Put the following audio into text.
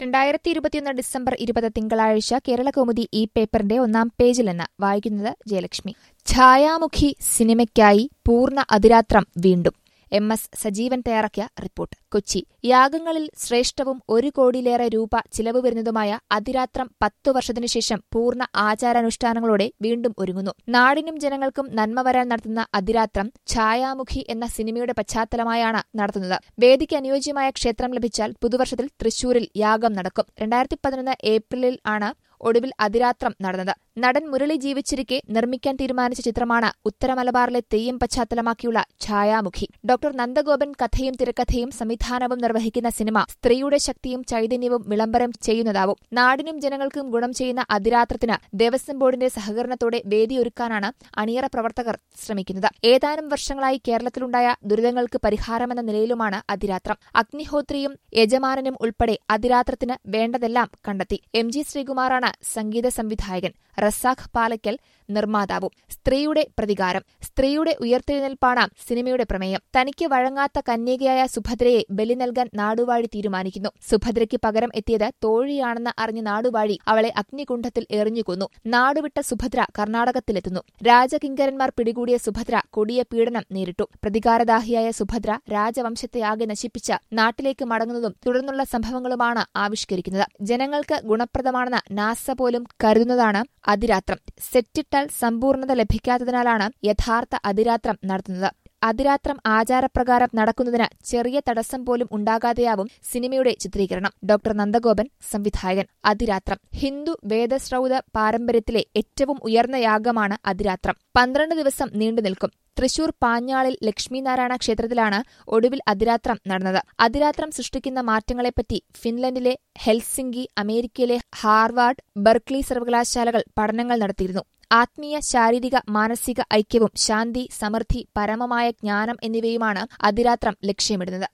രണ്ടായിരത്തി ഇരുപത്തിയൊന്ന് ഡിസംബർ ഇരുപത് തിങ്കളാഴ്ച കേരളകൗമുദി ഈ പേപ്പറിന്റെ ഒന്നാം പേജിൽ നിന്ന് വായിക്കുന്നത് ജയലക്ഷ്മി ഛായാമുഖി സിനിമയ്ക്കായി പൂർണ്ണ അതിരാത്രം വീണ്ടും എം എസ് സജീവൻ തയ്യാറാക്കിയ റിപ്പോർട്ട് കൊച്ചി യാഗങ്ങളിൽ ശ്രേഷ്ഠവും ഒരു കോടിയിലേറെ രൂപ ചിലവ് വരുന്നതുമായ അതിരാത്രം പത്തു വർഷത്തിനുശേഷം പൂർണ്ണ ആചാരാനുഷ്ഠാനങ്ങളോടെ വീണ്ടും ഒരുങ്ങുന്നു നാടിനും ജനങ്ങൾക്കും നന്മ വരാൻ നടത്തുന്ന അതിരാത്രം ഛായാമുഖി എന്ന സിനിമയുടെ പശ്ചാത്തലമായാണ് നടത്തുന്നത് വേദിക്ക് അനുയോജ്യമായ ക്ഷേത്രം ലഭിച്ചാൽ പുതുവർഷത്തിൽ തൃശൂരിൽ യാഗം നടക്കും രണ്ടായിരത്തി പതിനൊന്ന് ഏപ്രിലിൽ ആണ് ഒടുവിൽ അതിരാത്രം നടന്നത് നടൻ മുരളി ജീവിച്ചിരിക്കെ നിർമ്മിക്കാൻ തീരുമാനിച്ച ചിത്രമാണ് ഉത്തര മലബാറിലെ തെയ്യം പശ്ചാത്തലമാക്കിയുള്ള ഛായാമുഖി ഡോക്ടർ നന്ദഗോപൻ കഥയും തിരക്കഥയും സംവിധാനവും നിർവഹിക്കുന്ന സിനിമ സ്ത്രീയുടെ ശക്തിയും ചൈതന്യവും വിളംബരം ചെയ്യുന്നതാവും നാടിനും ജനങ്ങൾക്കും ഗുണം ചെയ്യുന്ന അതിരാത്രത്തിന് ദേവസ്വം ബോർഡിന്റെ സഹകരണത്തോടെ വേദിയൊരുക്കാനാണ് അണിയറ പ്രവർത്തകർ ശ്രമിക്കുന്നത് ഏതാനും വർഷങ്ങളായി കേരളത്തിലുണ്ടായ ദുരിതങ്ങൾക്ക് പരിഹാരമെന്ന നിലയിലുമാണ് അതിരാത്രം അഗ്നിഹോത്രിയും യജമാനനും ഉൾപ്പെടെ അതിരാത്രത്തിന് വേണ്ടതെല്ലാം കണ്ടെത്തി എം ജി ശ്രീകുമാറാണ് സംഗീത സംവിധായകൻ റസാഖ് പാലക്കൽ നിർമ്മാതാവും സ്ത്രീയുടെ പ്രതികാരം സ്ത്രീയുടെ ഉയർത്തെഴുന്നേൽപ്പാണ് സിനിമയുടെ പ്രമേയം തനിക്ക് വഴങ്ങാത്ത കന്യകയായ സുഭദ്രയെ ബലി നൽകാൻ നാടുവാഴി തീരുമാനിക്കുന്നു സുഭദ്രയ്ക്ക് പകരം എത്തിയത് തോഴിയാണെന്ന് അറിഞ്ഞ നാടുവാഴി അവളെ അഗ്നികുണ്ഠത്തിൽ എറിഞ്ഞുകൊന്നു നാടുവിട്ട സുഭദ്ര കർണാടകത്തിലെത്തുന്നു രാജകിങ്കരന്മാർ പിടികൂടിയ സുഭദ്ര കൊടിയ പീഡനം നേരിട്ടു പ്രതികാരദാഹിയായ സുഭദ്ര രാജവംശത്തെ ആകെ നശിപ്പിച്ച് നാട്ടിലേക്ക് മടങ്ങുന്നതും തുടർന്നുള്ള സംഭവങ്ങളുമാണ് ആവിഷ്കരിക്കുന്നത് ജനങ്ങൾക്ക് ഗുണപ്രദമാണെന്ന് നാസ പോലും കരുതുന്നതാണ് അതിരാത്രം സെറ്റിട്ടാൽ സമ്പൂർണ്ണത ലഭിക്കാത്തതിനാലാണ് യഥാർത്ഥ അതിരാത്രം നടത്തുന്നത് അതിരാത്രം ആചാരപ്രകാരം നടക്കുന്നതിന് ചെറിയ തടസ്സം പോലും ഉണ്ടാകാതെയാവും സിനിമയുടെ ചിത്രീകരണം ഡോക്ടർ നന്ദഗോപൻ സംവിധായകൻ അതിരാത്രം ഹിന്ദു വേദശ്രൗത പാരമ്പര്യത്തിലെ ഏറ്റവും ഉയർന്ന യാഗമാണ് അതിരാത്രം പന്ത്രണ്ട് ദിവസം നീണ്ടുനിൽക്കും തൃശൂർ പാഞ്ഞാളിൽ ലക്ഷ്മിനാരായണ ക്ഷേത്രത്തിലാണ് ഒടുവിൽ അതിരാത്രം നടന്നത് അതിരാത്രം സൃഷ്ടിക്കുന്ന മാറ്റങ്ങളെപ്പറ്റി ഫിൻലൻഡിലെ ഹെൽസിംഗി അമേരിക്കയിലെ ഹാർവാർഡ് ബർക്ലി സർവകലാശാലകൾ പഠനങ്ങൾ നടത്തിയിരുന്നു ആത്മീയ ശാരീരിക മാനസിക ഐക്യവും ശാന്തി സമൃദ്ധി പരമമായ ജ്ഞാനം എന്നിവയുമാണ് അതിരാത്രം ലക്ഷ്യമിടുന്നത്